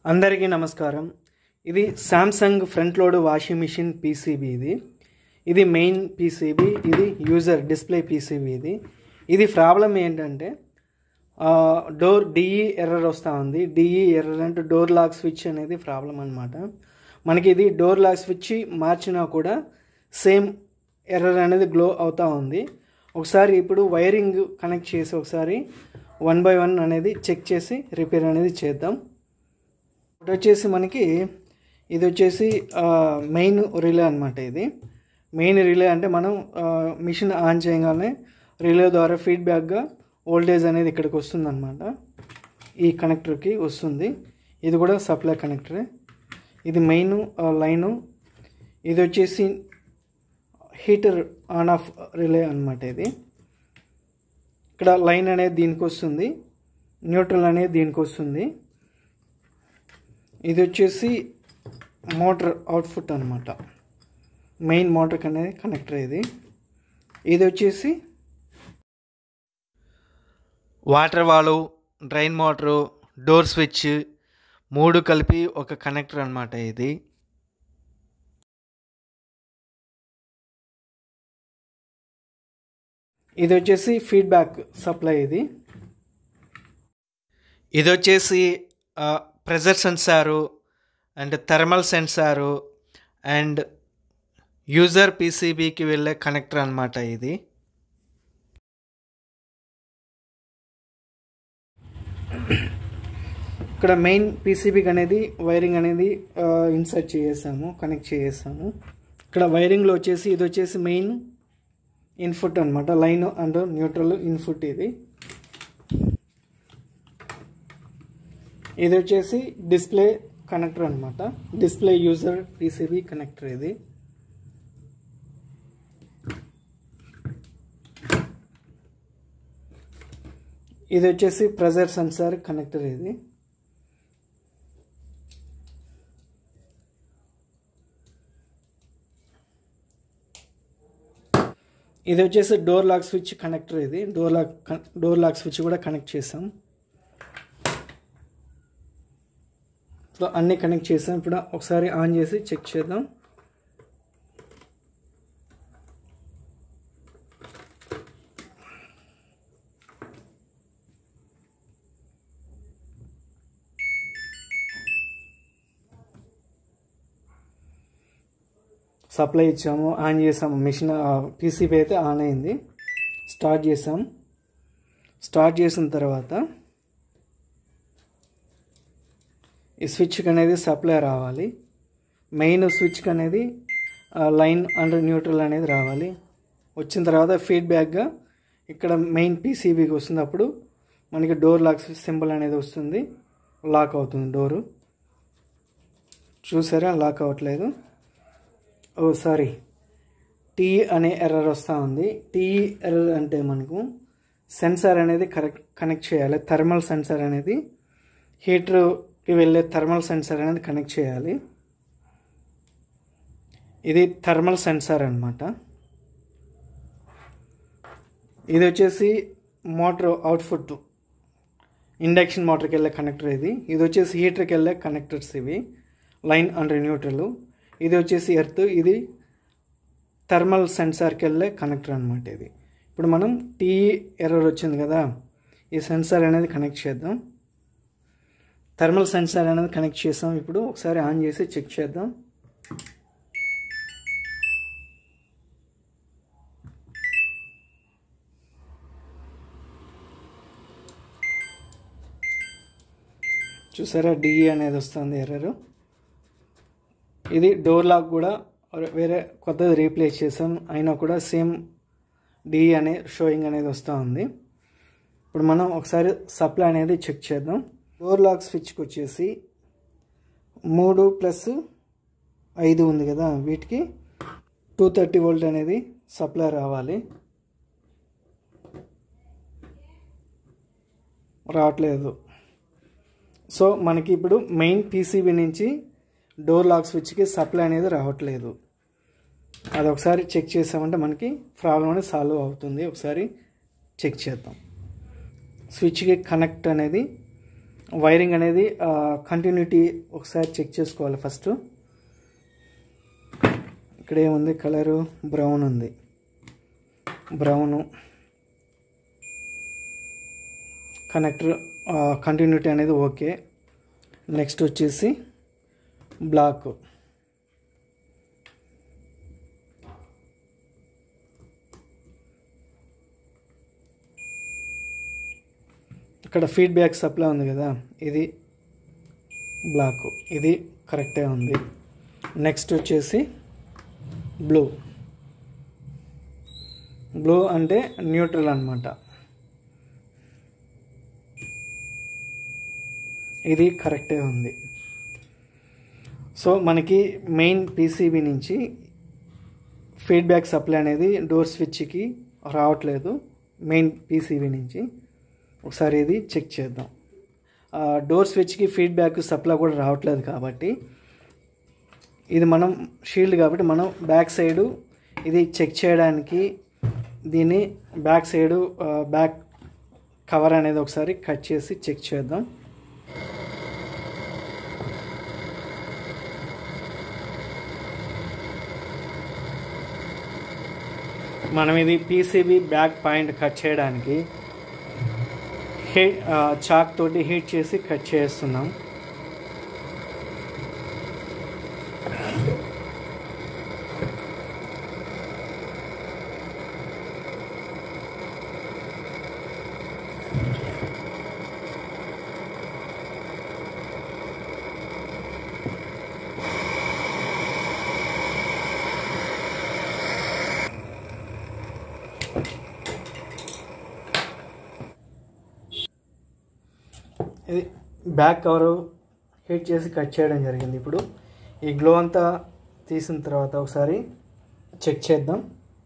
అందరికీ నమస్కారం ఇది Samsung front load washing machine PCB ఇది ఇది మెయిన్ పీసీబీ ఇది యూజర్ డిస్ప్లే పీసీబీ ఇది ఇది ప్రాబ్లం ఏంటంటే ఆ, డోర్ డిఈ ఎర్రర్ వస్తూ ఉంది డిఈ ఎర్రర్ అంటే డోర్ లాక్ స్విచ్ అనేది ప్రాబ్లం అనమాట మనకి ఇది డోర్ లాక్ స్విచ్ మార్చినా కూడా సేమ్ ఎర్రర్ అనేది గ్లో అవుతూ ఉంది ఒకసారి ఇప్పుడు వైరింగ్ కనెక్ట్ చేసి ఒకసారి వన్ బై వన్ అనేది చెక్ చేసి రిపేర్ అనేది చేద్దాం ఇప్పుడు వచ్చేసి మనకి ఇది వచ్చేసి మెయిన్ రిలే అనమాట ఇది మెయిన్ రిలే అంటే మనం మిషన్ ఆన్ చేయగానే రిలే ద్వారా ఫీడ్బ్యాక్గా వోల్టేజ్ అనేది ఇక్కడికి వస్తుంది అనమాట ఈ కనెక్టర్కి వస్తుంది ఇది కూడా సప్లై కనెక్టరే ఇది మెయిన్ లైను ఇది వచ్చేసి హీటర్ ఆన్ ఆఫ్ రిలే అనమాట ఇది ఇక్కడ లైన్ అనేది దీనికి వస్తుంది న్యూట్రల్ అనేది దీనికి వస్తుంది ఇది వచ్చేసి మోటార్ అవుట్పుట్ అనమాట మెయిన్ మోటార్ అనేది కనెక్టర్ ఇది ఇది వచ్చేసి వాటర్ వాలు డ్రైన్ మోటరు డోర్ స్విచ్ మూడు కలిపి ఒక కనెక్టర్ అనమాట ఇది ఇది వచ్చేసి ఫీడ్బ్యాక్ సప్లై ఇది ఇది వచ్చేసి pressure sensor and thermal sensor and user పీసీబీకి వెళ్ళే కనెక్టర్ అనమాట ఇది ఇక్కడ మెయిన్ పీసీబీకి అనేది వైరింగ్ అనేది ఇన్సర్ట్ చేసాము కనెక్ట్ చేసాము ఇక్కడ వైరింగ్లో వచ్చేసి ఇది వచ్చేసి మెయిన్ ఇన్పుట్ అనమాట లైన్ అండ్ న్యూట్రల్ ఇన్పుట్ ఇది ఇది వచ్చేసి డిస్ప్లే కనెక్టర్ అనమాట డిస్ప్లే యూజర్ పీసీబీ కనెక్టర్ ఇది ఇది వచ్చేసి ప్రెజర్ సెన్సార్ కనెక్టర్ ఇది ఇది వచ్చేసి డోర్ లాక్ స్విచ్ కనెక్టర్ ఇది door lock door lock switch కూడా కనెక్ట్ చేసాం ఇప్పుడు అన్నీ కనెక్ట్ చేసాం ఇప్పుడు ఒకసారి ఆన్ చేసి చెక్ చేద్దాం సప్లై ఇచ్చాము ఆన్ చేసాము మిషన్ పీసీబీ అయితే ఆన్ అయింది స్టార్ట్ చేసాం స్టార్ట్ చేసిన తర్వాత ఈ స్విచ్కి అనేది సప్లై రావాలి మెయిన్ స్విచ్కి అనేది లైన్ అండ్ న్యూట్రల్ అనేది రావాలి వచ్చిన తర్వాత ఫీడ్బ్యాక్గా ఇక్కడ మెయిన్ పీసీబీకి వస్తుంది అప్పుడు మనకి డోర్ లాక్ సింబల్ అనేది వస్తుంది లాక్ అవుతుంది డోరు చూసారా లాక్ అవ్వట్లేదు ఓ సారీ టీ అనే ఎర్రర్ వస్తూ ఉంది టీ ఎర్రర్ అంటే మనకు సెన్సార్ అనేది కరెక్ట్ కనెక్ట్ చేయాలి థర్మల్ సెన్సార్ అనేది హీటర్కి వెళ్ళే థర్మల్ సెన్సార్ అనేది కనెక్ట్ చేయాలి ఇది థర్మల్ సెన్సార్ అనమాట ఇది వచ్చేసి మోటార్ అవుట్పుట్ ఇండక్షన్ మోటార్కి వెళ్ళే కనెక్టర్ ఇది ఇది వచ్చేసి హీటర్కి వెళ్ళే కనెక్టర్స్ ఇవి లైన్ అండ్ న్యూట్రల్ ఇది వచ్చేసి ఎర్త్ ఇది థర్మల్ సెన్సార్కి వెళ్ళే కనెక్టర్ అనమాట ఇది ఇప్పుడు మనం టీ ఎర్రర్ వచ్చింది కదా ఈ సెన్సార్ అనేది కనెక్ట్ చేద్దాం థర్మల్ సెన్సార్ అనేది కనెక్ట్ చేసాం ఇప్పుడు ఒకసారి ఆన్ చేసి చెక్ చేద్దాం చూసారా డిఈ అనేది వస్తుంది ఎర్రరు ఇది డోర్ లాక్ కూడా వేరే కొత్తది రీప్లేస్ చేసాం అయినా కూడా సేమ్ డి అనే షోయింగ్ అనేది వస్తూ ఉంది ఇప్పుడు మనం ఒకసారి సప్లై అనేది చెక్ చేద్దాం డోర్ లాక్ స్విచ్కి వచ్చేసి మూడు ప్లస్ ఐదు ఉంది కదా వీటికి టూ థర్టీ వోల్ట్ అనేది సప్లై రావాలి రావట్లేదు సో మనకి ఇప్పుడు మెయిన్ పీసీబీ నుంచి డోర్ లాక్ స్విచ్కి సప్లై అనేది రావట్లేదు అది ఒకసారి చెక్ చేసామంటే మనకి ప్రాబ్లం అనేది సాల్వ్ అవుతుంది ఒకసారి చెక్ చేద్దాం స్విచ్కి కనెక్ట్ అనేది వైరింగ్ అనేది కంటిన్యూటీ ఒకసారి చెక్ చేసుకోవాలి ఫస్ట్ ఇక్కడ ఏముంది కలరు బ్రౌన్ ఉంది బ్రౌను కనెక్టర్ కంటిన్యూటీ అనేది ఓకే నెక్స్ట్ వచ్చేసి బ్లాక్ ఇక్కడ ఫీడ్బ్యాక్ సప్లై ఉంది కదా ఇది బ్లాక్ ఇది కరెక్టే ఉంది నెక్స్ట్ వచ్చేసి బ్లూ బ్లూ అంటే న్యూట్రల్ అనమాట ఇది కరెక్టే ఉంది సో మనకి మెయిన్ పీసీబీ నుంచి ఫీడ్బ్యాక్ సప్లై అనేది డోర్ స్విచ్కి రావట్లేదు మెయిన్ పీసీబీ నుంచి ఒకసారి ఇది చెక్ చేద్దాం డోర్ స్విచ్కి ఫీడ్బ్యాక్ సప్లై కూడా రావట్లేదు కాబట్టి ఇది మనం షీల్డ్ కాబట్టి మనం బ్యాక్ సైడు ఇది చెక్ చేయడానికి దీన్ని బ్యాక్ సైడు బ్యాక్ కవర్ అనేది ఒకసారి కట్ చేసి చెక్ చేద్దాం మనం ఇది పీసీబీ బ్యాక్ పాయింట్ కట్ చేయడానికి హీట్ చాక్ తోటి హీట్ చేసి కట్ చేస్తున్నాం ఇది బ్యాక్ కవర్ హీట్ చేసి కట్ చేయడం జరిగింది ఇప్పుడు ఈ గ్లో అంతా తీసిన తర్వాత ఒకసారి చెక్ చేద్దాం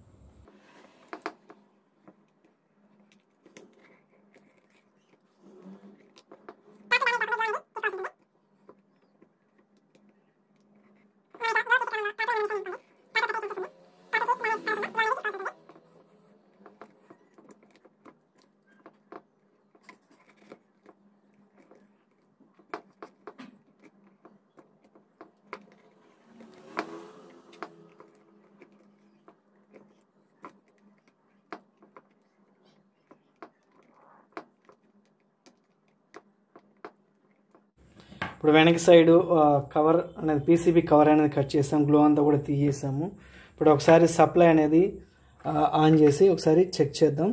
ఇప్పుడు వెనక సైడ్ కవర్ అనేది పీసీబీ కవర్ అనేది కట్ చేసాం గ్లో అంతా కూడా తీసేసాము ఇప్పుడు ఒకసారి సప్లై అనేది ఆ, ఆన్ చేసి ఒకసారి చెక్ చేద్దాం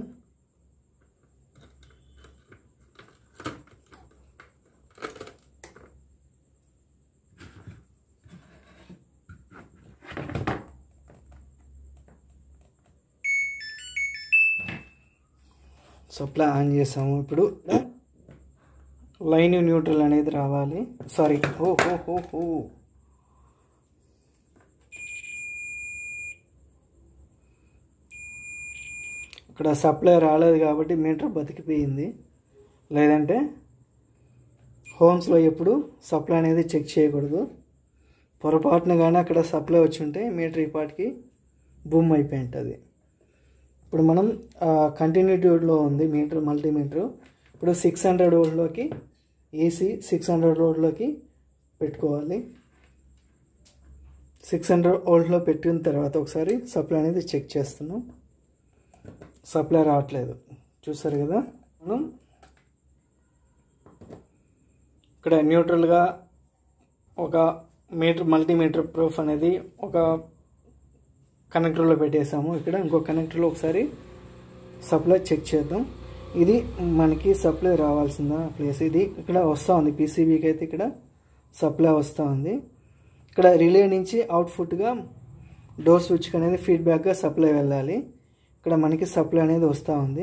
సప్లై ఆన్ చేసాము ఇప్పుడు లైన్ న్యూట్రల్ అనేది రావాలి సారీ ఓ హో హో హో ఇక్కడ సప్లై రాలేదు కాబట్టి మీటర్ బతికిపోయింది లేదంటే హోమ్స్లో ఎప్పుడు సప్లై అనేది చెక్ చేయకూడదు పొరపాటున కానీ అక్కడ సప్లై వచ్చి ఉంటే మీటర్ ఈ పాటికి బూమ్ అయిపోయి ఉంటుంది ఇప్పుడు మనం కంటిన్యూటీలో ఉంది మీటర్ మల్టీమీటర్ ఇప్పుడు సిక్స్ హండ్రెడ్ ఓల్డ్లోకి ఏసీ సిక్స్ హండ్రెడ్ ఓల్డ్లోకి పెట్టుకోవాలి సిక్స్ హండ్రెడ్ ఓల్డ్లో పెట్టిన తర్వాత ఒకసారి సప్లై అనేది చెక్ చేస్తున్నాం సప్లై రావట్లేదు చూసారు కదా మనం ఇక్కడ న్యూట్రల్గా ఒక మీటర్ మల్టీమీటర్ ప్రూఫ్ అనేది ఒక కనెక్టర్లో పెట్టేసాము ఇక్కడ ఇంకో కనెక్టర్లో ఒకసారి సప్లై చెక్ చేద్దాం ఇది మనకి సప్లై రావాల్సిందా ప్లేస్ ఇది ఇక్కడ వస్తూ ఉంది పీసీబీకి అయితే ఇక్కడ సప్లై వస్తూ ఉంది ఇక్కడ రిలే నుంచి అవుట్పుట్గా డోర్ స్విచ్కి అనేది ఫీడ్బ్యాక్గా సప్లై వెళ్ళాలి ఇక్కడ మనకి సప్లై అనేది వస్తూ ఉంది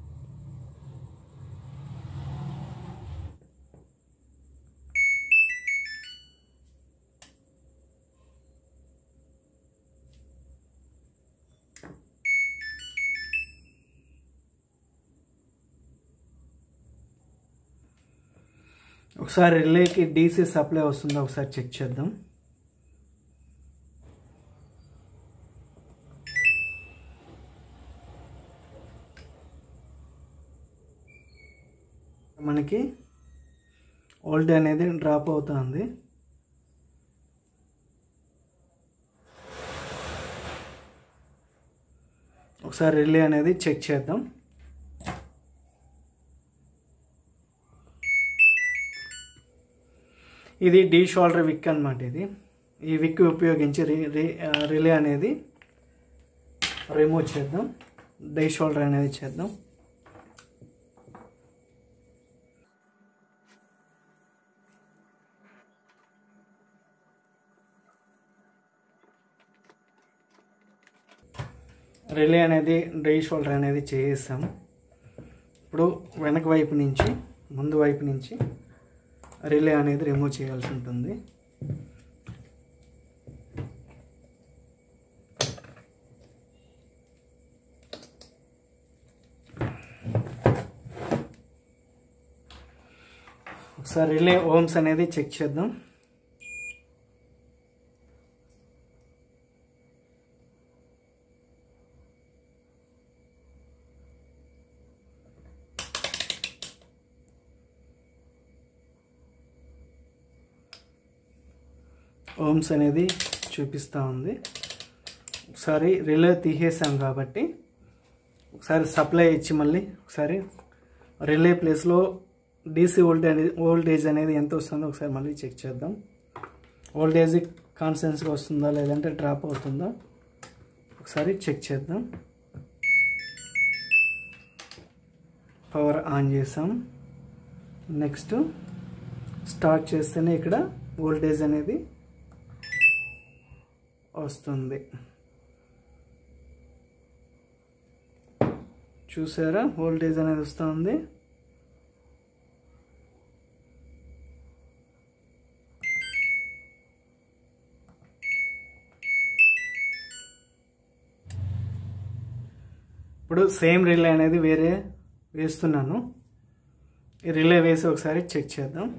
ఒకసారి రిలేకి డీసీ సప్లై వస్తుందో ఒకసారి చెక్ చేద్దాం మనకి ఓల్డ్ అనేది డ్రాప్ అవుతుంది ఒకసారి రిలే అనేది చెక్ చేద్దాం ఇది డీ షోల్డర్ విక్ అనమాట ఇది ఈ విక్ ఉపయోగించి రి రి- ఆ, రిలే అనేది రిమూవ్ చేద్దాం డై షోల్డర్ అనేది చేద్దాం రిలే అనేది డ్రై షోల్డర్ అనేది చేసేసాం ఇప్పుడు వెనక వైపు నుంచి ముందు వైపు నుంచి రిలే అనేది రిమూవ్ చేయాల్సి ఉంటుంది ఒకసారి రిలే ఓమ్స్ అనేది చెక్ చేద్దాం ఓమ్స్ అనేది చూపిస్తూ ఉంది ఒకసారి రిలే తీసేసాం కాబట్టి ఒకసారి సప్లై ఇచ్చి మళ్ళీ ఒకసారి రిలే ప్లేస్లో డీసీ వోల్టేజ్ వోల్టేజ్ అనేది ఎంత వస్తుందో ఒకసారి మళ్ళీ చెక్ చేద్దాం వోల్టేజ్ కాన్స్టెన్స్గా వస్తుందా లేదంటే డ్రాప్ అవుతుందా ఒకసారి చెక్ చేద్దాం పవర్ ఆన్ చేసాం నెక్స్ట్ స్టార్ట్ చేస్తేనే ఇక్కడ వోల్టేజ్ అనేది వస్తుంది చూసారా వోల్టేజ్ అనేది వస్తుంది ఇప్పుడు సేమ్ రిలే అనేది వేరే వేస్తున్నాను ఈ రిలే వేసి ఒకసారి చెక్ చేద్దాం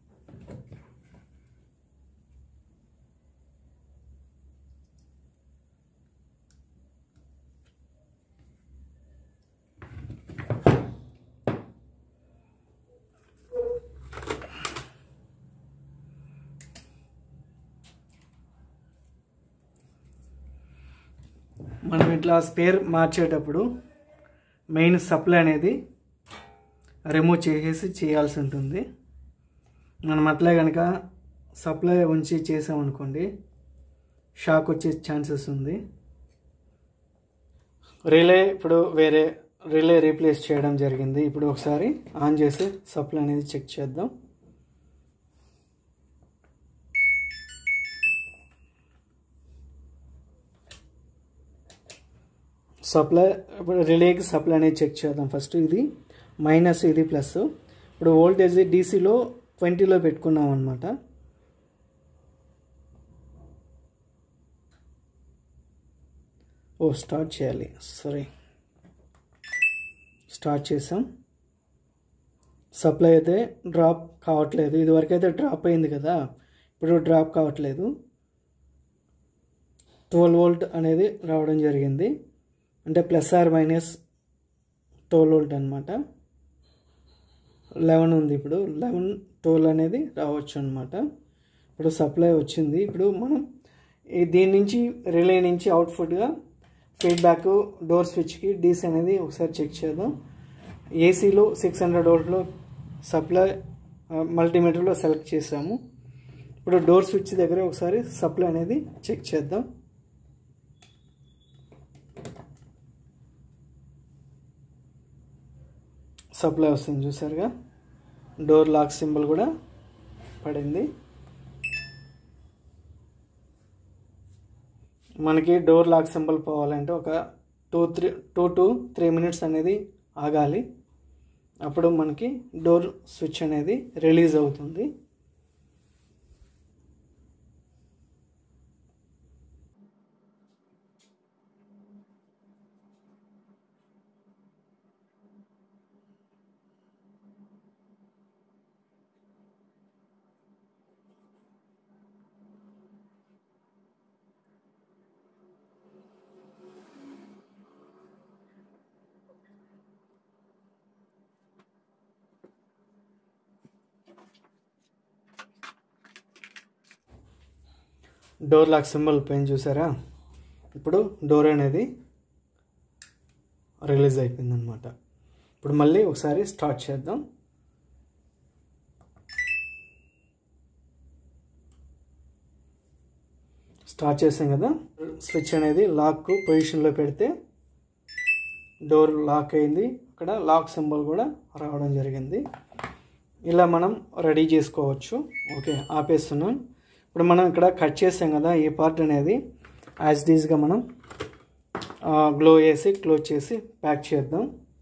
మనం ఇట్లా స్పేర్ మార్చేటప్పుడు మెయిన్ సప్లై అనేది రిమూవ్ చేసేసి చేయాల్సి ఉంటుంది మనం అట్లే కనుక సప్లై ఉంచి చేసామనుకోండి షాక్ వచ్చే ఛాన్సెస్ ఉంది రిలే ఇప్పుడు వేరే రిలే రీప్లేస్ చేయడం జరిగింది ఇప్పుడు ఒకసారి ఆన్ చేసి సప్లై అనేది చెక్ చేద్దాం సప్లై ఇప్పుడు రిలేకి సప్లై అనేది చెక్ చేద్దాం ఫస్ట్ ఇది మైనస్ ఇది ప్లస్ ఇప్పుడు వోల్టేజ్ డీసీలో ట్వంటీలో పెట్టుకున్నాం అనమాట ఓ స్టార్ట్ చేయాలి సారీ స్టార్ట్ చేసాం సప్లై అయితే డ్రాప్ కావట్లేదు ఇదివరకు అయితే డ్రాప్ అయింది కదా ఇప్పుడు డ్రాప్ కావట్లేదు ట్వెల్వ్ వోల్ట్ అనేది రావడం జరిగింది అంటే plus or minus twelve volt అనమాట లెవెన్ ఉంది ఇప్పుడు లెవెన్ ట్వెల్వ్ అనేది రావచ్చు అనమాట ఇప్పుడు సప్లై వచ్చింది ఇప్పుడు మనం ఈ దీని నుంచి రిలే నుంచి అవుట్పుట్గా ఫీడ్బ్యాక్ డోర్ స్విచ్కి డీసీ అనేది ఒకసారి చెక్ చేద్దాం ఏసీలో సిక్స్ హండ్రెడ్ వోల్ట్లో సప్లై మల్టీమీటర్లో సెలెక్ట్ చేసాము ఇప్పుడు డోర్ స్విచ్ దగ్గర ఒకసారి సప్లై అనేది చెక్ చేద్దాం సప్లై వస్తుంది చూసారుగా డోర్ లాక్ సింబల్ కూడా పడింది మనకి డోర్ లాక్ సింబల్ పోవాలంటే ఒక two three two to three minutes అనేది ఆగాలి అప్పుడు మనకి డోర్ స్విచ్ అనేది రిలీజ్ అవుతుంది డోర్ లాక్ సింబల్ పైన చూసారా ఇప్పుడు డోర్ అనేది రిలీజ్ అయిపోయిందనమాట ఇప్పుడు మళ్ళీ ఒకసారి స్టార్ట్ చేద్దాం స్టార్ట్ చేసాం కదా స్విచ్ అనేది లాక్ పొజిషన్లో పెడితే డోర్ లాక్ అయింది అక్కడ లాక్ సింబల్ కూడా రావడం జరిగింది ఇలా మనం రెడీ చేసుకోవచ్చు ఓకే ఆపేస్తున్నాం ఇప్పుడు మనం ఇక్కడ కట్ చేసాం కదా ఈ పార్ట్ అనేది యాజ్ డీజ్గా మనం గ్లో వేసి క్లోజ్ చేసి ప్యాక్ చేద్దాం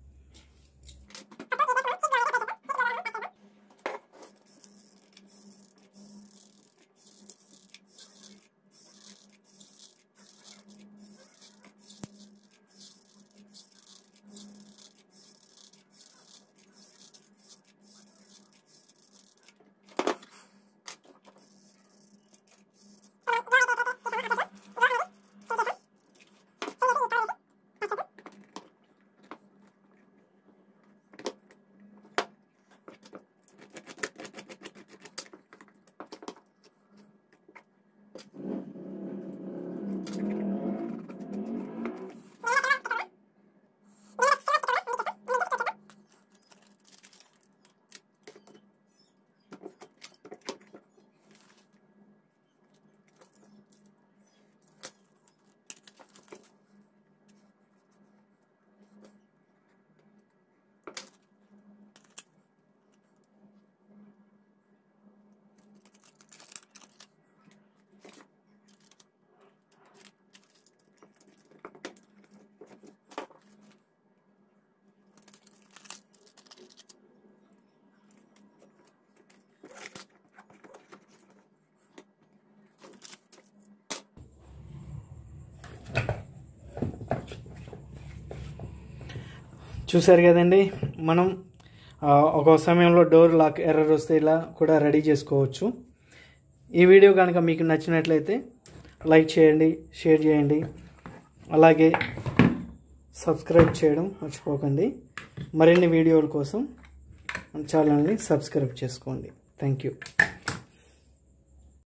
చూసారు కదండి మనం ఆ, ఒక సమయంలో డోర్ లాక్ ఎర్రర్ వస్తే ఇలా కూడా రెడీ చేసుకోవచ్చు ఈ వీడియో కనుక మీకు నచ్చినట్లయితే లైక్ చేయండి షేర్ చేయండి అలాగే సబ్స్క్రైబ్ చేయడం మర్చిపోకండి మరిన్ని వీడియోల కోసం మన ఛానల్ని సబ్స్క్రైబ్ చేసుకోండి థ్యాంక్ యూ